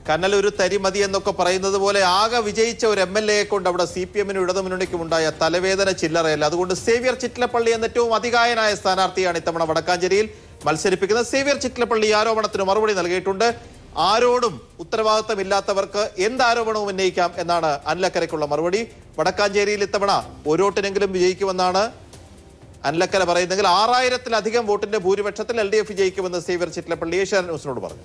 കന്നൽ ഒരു തരി മതി എന്നൊക്കെ പറയുന്നത് പോലെ ആകെ വിജയിച്ച ഒരു എം എൽ എയെ കൊണ്ട് അവിടെ സി പി എമ്മിനും ഇടതുമുന്നണിക്കും ഉണ്ടായ തലവേദന ചില്ലറയല്ല അതുകൊണ്ട് സേവ്യർ ചിറ്റലപ്പള്ളി എന്ന ഏറ്റവും അതികായനായ സ്ഥാനാർത്ഥിയാണ് ഇത്തവണ വടക്കാഞ്ചേരിയിൽ മത്സരിപ്പിക്കുന്നത് സേവ്യർ ചിറ്റലപ്പള്ളി ഈ ആരോപണത്തിന് മറുപടി നൽകിയിട്ടുണ്ട് ആരോടും ഉത്തരവാദിത്തമില്ലാത്തവർക്ക് എന്ത് ആരോപണവും ഉന്നയിക്കാം എന്നാണ് അനിലക്കരയ്ക്കുള്ള മറുപടി വടക്കാഞ്ചേരിയിൽ ഇത്തവണ ഓരോട്ടിനെങ്കിലും വിജയിക്കുമെന്നാണ് അനിലക്കര പറയുന്നെങ്കിൽ ആറായിരത്തിലധികം വോട്ടിന്റെ ഭൂരിപക്ഷത്തിൽ എൽ ഡി എഫ് വിജയിക്കുമെന്ന് സേവ്യർ ചിറ്റലപ്പള്ളി ഏഷ്യാനെറ്റ് ന്യൂസിനോട് പറഞ്ഞു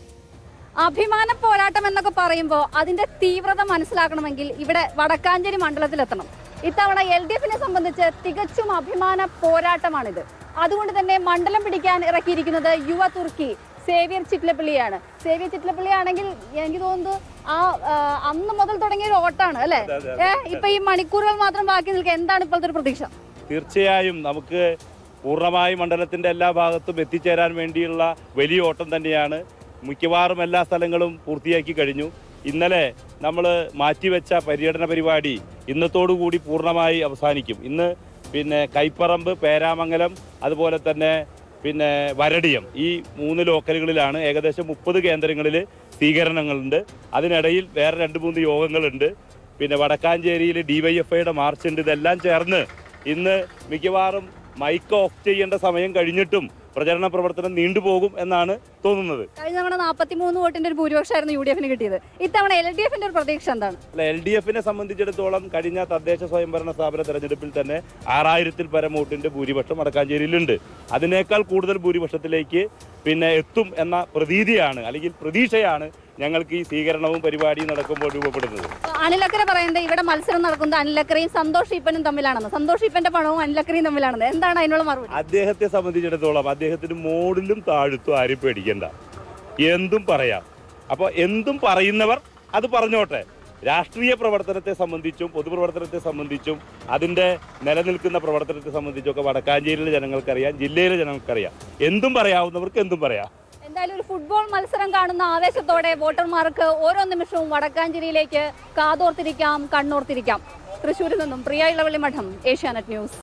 അഭിമാന പോരാട്ടം എന്നൊക്കെ പറയുമ്പോൾ അതിന്റെ തീവ്രത മനസ്സിലാക്കണമെങ്കിൽ ഇവിടെ വടക്കാഞ്ചേരി മണ്ഡലത്തിലെത്തണം ഇത്തവണ എൽ ഡി എഫിനെ സംബന്ധിച്ച് തികച്ചും അഭിമാന പോരാട്ടമാണിത് അതുകൊണ്ട് തന്നെ മണ്ഡലം പിടിക്കാൻ ഇറക്കിയിരിക്കുന്നത് യുവ തുർക്കി സേവിയർ ചിറ്റ്ലപ്പള്ളിയാണ് സേവിയർ ചിറ്റ്ലപ്പള്ളി ആണെങ്കിൽ എനിക്ക് തോന്നുന്നു ആ ആ, അന്ന് മുതൽ തുടങ്ങിയ ഒരു ഓട്ടാണ് അല്ലെ ഏഹ് ഇപ്പൊ ഈ മണിക്കൂറുകൾ മാത്രം ബാക്കി നിൽക്കുക എന്താണ് ഇപ്പോഴത്തെ ഒരു പ്രതീക്ഷ തീർച്ചയായും നമുക്ക് പൂർണ്ണമായി മണ്ഡലത്തിന്റെ എല്ലാ ഭാഗത്തും എത്തിച്ചേരാൻ വേണ്ടിയുള്ള വലിയ ഓട്ടം തന്നെയാണ് മിക്കവാറും എല്ലാ സ്ഥലങ്ങളും പൂർത്തിയാക്കി കഴിഞ്ഞു ഇന്നലെ നമ്മൾ മാറ്റിവെച്ച പര്യടന പരിപാടി ഇന്നത്തോടുകൂടി പൂർണ്ണമായി അവസാനിക്കും ഇന്ന് പിന്നെ കൈപ്പറമ്പ് പേരാമംഗലം അതുപോലെ തന്നെ പിന്നെ വരടിയം ഈ മൂന്ന് ലോക്കലുകളിലാണ് ഏകദേശം മുപ്പത് കേന്ദ്രങ്ങളിൽ സ്വീകരണങ്ങളുണ്ട് അതിനിടയിൽ വേറെ രണ്ട് മൂന്ന് യോഗങ്ങളുണ്ട് പിന്നെ വടക്കാഞ്ചേരിയിൽ ഡിവൈഎഫ്ഐയുടെ മാർച്ച് ഉണ്ട് ഇതെല്ലാം ചേർന്ന് ഇന്ന് മിക്കവാറും മൈക്ക് ഓഫ് ചെയ്യേണ്ട സമയം കഴിഞ്ഞിട്ടും പ്രചരണ പ്രവർത്തനം നീണ്ടുപോകും എന്നാണ് തോന്നുന്നത് കഴിഞ്ഞ തവണ നാൽപ്പത്തി മൂന്ന് വോട്ടിന്റെ ഒരു ഭൂരിപക്ഷമായിരുന്നു യു ഡി എഫിന് കിട്ടിയത് ഇത്തവണ എൽ ഡി എഫിന്റെ ഒരു പ്രതീക്ഷ എന്താണ് അല്ല എൽ ഡി എഫിനെ സംബന്ധിച്ചിടത്തോളം കഴിഞ്ഞ തദ്ദേശ സ്വയംഭരണ സ്ഥാപന തെരഞ്ഞെടുപ്പിൽ തന്നെ ആറായിരത്തിൽ പരം വോട്ടിന്റെ ഭൂരിപക്ഷം വടക്കാഞ്ചേരിയിലുണ്ട് അതിനേക്കാൾ കൂടുതൽ ഭൂരിപക്ഷത്തിലേക്ക് പിന്നെ എത്തും എന്ന പ്രതീതിയാണ് അല്ലെങ്കിൽ പ്രതീക്ഷയാണ് ഞങ്ങൾക്ക് ഈ സ്വീകരണവും പരിപാടിയും നടക്കുമ്പോൾ രൂപപ്പെടുന്നത് അനിലക്കര പറയുന്നത് ഇവിടെ മത്സരം നടക്കുന്നത് അനിലക്കരയും സന്തോഷ് ഈപ്പനും തമ്മിലാണെന്ന് സന്തോഷ് ഈപ്പന്റെ പണവും അനിലക്കരയും തമ്മിലാണെന്ന് എന്താണ് അതിനുള്ള മറുപടി അദ്ദേഹത്തെ സംബന്ധിച്ചിടത്തോളം അദ്ദേഹത്തിന് മോഡിലും താഴ്ത്തും ആരും പേടിക്കണ്ട എന്തും പറയാം അപ്പോൾ എന്തും പറയുന്നവർ അത് പറഞ്ഞോട്ടെ രാഷ്ട്രീയ പ്രവർത്തനത്തെ സംബന്ധിച്ചും പൊതുപ്രവർത്തനത്തെ സംബന്ധിച്ചും അതിൻ്റെ നിലനിൽക്കുന്ന പ്രവർത്തനത്തെ സംബന്ധിച്ചും ഒക്കെ വടക്കാഞ്ചേരിയിലെ ജനങ്ങൾക്കറിയാം ജില്ലയിലെ ജനങ്ങൾക്കറിയാം എന്തും പറയാവുന്നവർക്ക് എന്തും പറയാം എന്തായാലും ഒരു ഫുട്ബോൾ മത്സരം കാണുന്ന ആവേശത്തോടെ വോട്ടർമാർക്ക് ഓരോ നിമിഷവും വടക്കാഞ്ചേരിയിലേക്ക് കാതോർത്തിരിക്കാം കണ്ണോർത്തിരിക്കാം തൃശ്ശൂരിൽ നിന്നും പ്രിയ ഇളവള്ളി മഠം ഏഷ്യാനെറ്റ് ന്യൂസ്